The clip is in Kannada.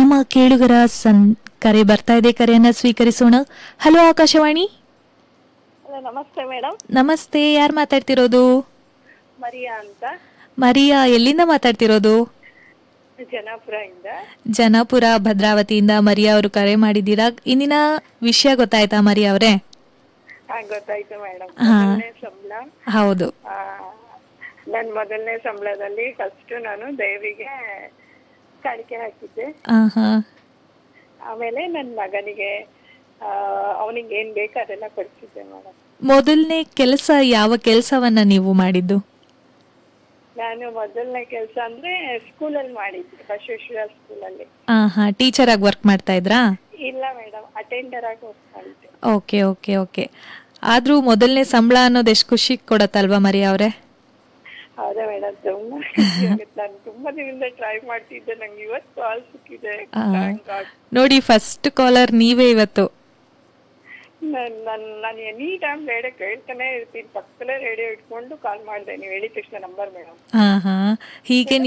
ನಮ್ಮ ಕೇಳುಗರ ಸನ್ ಕರೆ ಬರ್ತಾ ಇದೆ ಕರೆಯನ್ನ ಸ್ವೀಕರಿಸೋಣ ಹಲೋ ಆಕಾಶವಾಣಿ ಹಲೋ ನಮಸ್ತೆ ಮೇಡಮ್ ನಮಸ್ತೆ ಯಾರು ಮಾತಾಡ್ತಿರೋದು ಮರಿಯಾ ಅಂತ ಮರಿಯಾ ಎಲ್ಲಿಂದ ಮಾತಾಡ್ತಿರೋದು ಜನಾಪುರ ಇಂದ ಜನಾಪುರ ಭದ್ರಾವತಿಯಿಂದ ಮರಿಯಾ ಅವರು ಕರೆ ಮಾಡಿದ್ದೀರಾ ಇಂದಿನ ವಿಷಯ ಗೊತ್ತಾಯ್ತಾ ಮರಿಯಾ ಅವರೇ ಹಾ ಗೊತ್ತಾಯ್ತು ಮೇಡಮ್ ಹಾ. ಮೊದಲನೇ ಸಂಬಳ ಹೌದು ನನ್ನ ಮೊದಲನೇ ಸಂಬಳದಲ್ಲಿ ಫಸ್ಟ್ ನಾನು ದೇವಿಗೆ ಕಾಣಿಕೆ ಹಾಕಿದ್ದೆ ಆಹಾ ಆಮೇಲೆ ನನ್ನ ಮಗನಿಗೆ ಅವನಿಗೆ ಏನ್ ಬೇಕು ಅದೆಲ್ಲ ಕೊಡ್ಸಿದ್ದೆ ಮೇಡಮ್ ಮೊದಲನೇ ಕೆಲಸ ಯಾವ ಕೆಲಸವನ್ನ ನೀವು ಮಾಡಿದ್ದು ನಾನು ಮೊದಲನೇ ಕೆಲಸ ಅಂದ್ರೆ ಸ್ಕೂಲಲ್ಲಿ ಮಾಡಿದ್ದೆ ಬಸವೇಶ್ವರ ಸ್ಕೂಲಲ್ಲಿ ಆಹಾ ಟೀಚರ್ ಆಗಿ ವರ್ಕ್ ಮಾಡ್ತಾ ಇದ್ರಾ ಇಲ್ಲ ಮೇಡಮ್ ಅಟೆಂಡರ್ ಆಗಿ ವರ್ಕ್ ಮಾಡಿದ್ದೆ ಓಕೆ ಓಕೆ ಓಕೆ ಆದ್ರೂ ಮೊದಲನೇ ಸಂಬಳ ಅನ್ನೋದು ಎಷ್ಟು ಖುಷಿ ಕೊಡತ್ತಲ್ವಾ ಮರಿಯಾ ಅವರೇ ಹೌದಾ ಮೇಡಮ್ ತುಂಬಾ ಖುಷಿ ಆಗುತ್ತೆ. ನಾನು ತುಂಬಾ ದಿನದಿಂದ ಟ್ರೈ ಮಾಡ್ತಿದ್ದೆ ನಂಗೆ ಇವತ್ತು ಕಾಲ್ ಸಿಕ್ಕಿದೆ ಆ. Thank God. ನೋಡಿ ಫಸ್ಟ್ ಕಾಲರ್ ನೀವೇ ಇವತ್ತು ನಾನ್ ನಾನ್- ನಾನು ಎನಿ ಟೈಮ್ ರೇಡಿಯೋ ಕೇಳ್ತಾನೆ ಇರ್ತೀನಿ ಪಕ್ಕದಲ್ಲೇ ರೇಡಿಯೋ ಇಟ್ಕೊಂಡು ಕಾಲ್ ಮಾಡಿದೆ ನೀವು ಹೇಳಿದ ತಕ್ಷಣ ನಂಬರ್ ಮೇಡಮ್ ಹಾ ಹಾ ಹೀಗೆ